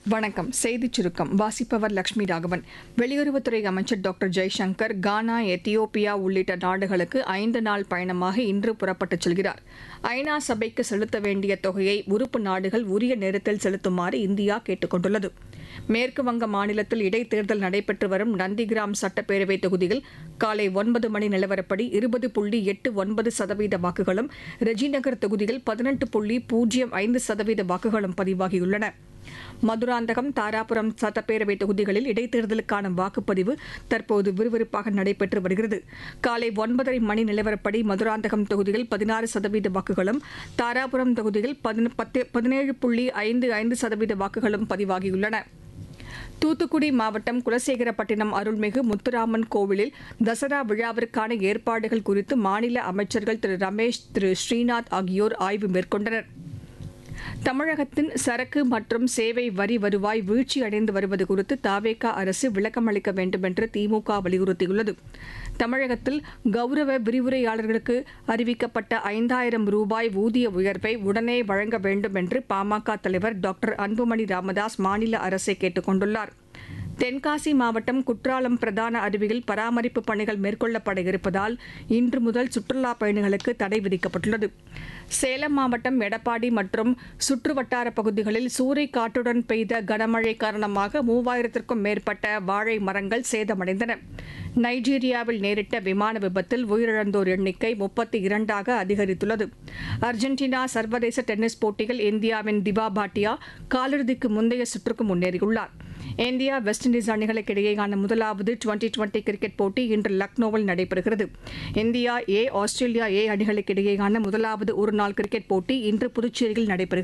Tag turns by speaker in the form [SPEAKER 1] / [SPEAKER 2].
[SPEAKER 1] வணக்கம் செய்திச் சுருக்கம் வாசிப்பவர் லட்சுமி ராகவன் வெளியுறவுத்துறை அமைச்சர் டாக்டர் ஜெய்சங்கர் கானா எத்தியோப்பியா உள்ளிட்ட நாடுகளுக்கு ஐந்து நாள் பயணமாக இன்று புறப்பட்டுச் செல்கிறார் ஐநா சபைக்கு செலுத்த வேண்டிய தொகையை உறுப்பு நாடுகள் உரிய நேரத்தில் செலுத்துமாறு இந்தியா கேட்டுக் கொண்டுள்ளது மேற்கு வங்க மாநிலத்தில் இடைத்தேர்தல் நடைபெற்று வரும் நந்திகிராம் சட்டப்பேரவை தொகுதியில் காலை ஒன்பது மணி நிலவரப்படி இருபது புள்ளி எட்டு ஒன்பது சதவீத வாக்குகளும் ரெஜிநகர் தொகுதியில் பதினெட்டு புள்ளி பூஜ்ஜியம் ஐந்து சதவீத வாக்குகளும் பதிவாகியுள்ளன மதுராந்தகம் தாராபுரம் சட்டப்பேரவை தொகுதிகளில் இடைத்தேர்தலுக்கான வாக்குப்பதிவு தற்போது விறுவிறுப்பாக நடைபெற்று வருகிறது காலை ஒன்பதரை மணி நிலவரப்படி மதுராந்தகம் தொகுதியில் பதினாறு சதவீத வாக்குகளும் தாராபுரம் தொகுதியில் பதின- பத்து- பதினேழு புள்ளி ஐந்து ஐந்து சதவீத வாக்குகளும் பதிவாகியுள்ளன தூத்துக்குடி மாவட்டம் குலசேகரப்பட்டினம் அருள்மிகு முத்துராமன் கோவிலில் தசரா விழாவிற்கான ஏற்பாடுகள் குறித்து மாநில அமைச்சர்கள் திரு ரமேஷ் திரு ஸ்ரீநாத் ஆகியோர் ஆய்வு மேற்கொண்டனர் தமிழகத்தின் சரக்கு மற்றும் சேவை வரி வருவாய் வீழ்ச்சியடைந்து வருவது குறித்து தாவேகா அரசு விளக்கமளிக்க வேண்டும் என்று திமுக வலியுறுத்தியுள்ளது தமிழகத்தில் கௌரவ விரிவுரையாளர்களுக்கு அறிவிக்கப்பட்ட ஐந்தாயிரம் ரூபாய் ஊதிய உயர்வை உடனே வழங்க வேண்டும் என்று பாமக தலைவர் டாக்டர் அன்புமணி ராமதாஸ் மாநில அரசை கேட்டுக் கொண்டுள்ளார் தென்காசி மாவட்டம் குற்றாலம் பிரதான அருவியில் பராமரிப்பு பணிகள் மேற்கொள்ளப்பட இருப்பதால் இன்று முதல் சுற்றுலா பயணிகளுக்கு தடை விதிக்கப்பட்டுள்ளது சேலம் மாவட்டம் எடப்பாடி மற்றும் சுற்றுவட்டார பகுதிகளில் சூறை காற்றுடன் பெய்த கனமழை காரணமாக மூவாயிரத்திற்கும் மேற்பட்ட வாழை மரங்கள் சேதமடைந்தன நைஜீரியாவில் நேரிட்ட விமான விபத்தில் உயிரிழந்தோர் எண்ணிக்கை முப்பத்தி இரண்டாக அதிகரித்துள்ளது அர்ஜென்டினா சர்வதேச டென்னிஸ் போட்டியில் இந்தியாவின் திபா பாட்டியா காலிறுதிக்கு முந்தைய சுற்றுக்கு முன்னேறியுள்ளார் இந்தியா வெஸ்ட் இண்டீஸ் அணிகளுக்கு இடையேயான முதலாவது டுவெண்டி டுவெண்டி கிரிக்கெட் போட்டி இன்று லக்னோவில் நடைபெறுகிறது இந்தியா ஏ ஆஸ்திரேலியா ஏ அணிகளுக்கு இடையேயான முதலாவது ஒருநாள் கிரிக்கெட் போட்டி இன்று புதுச்சேரியில் நடைபெறுகிறது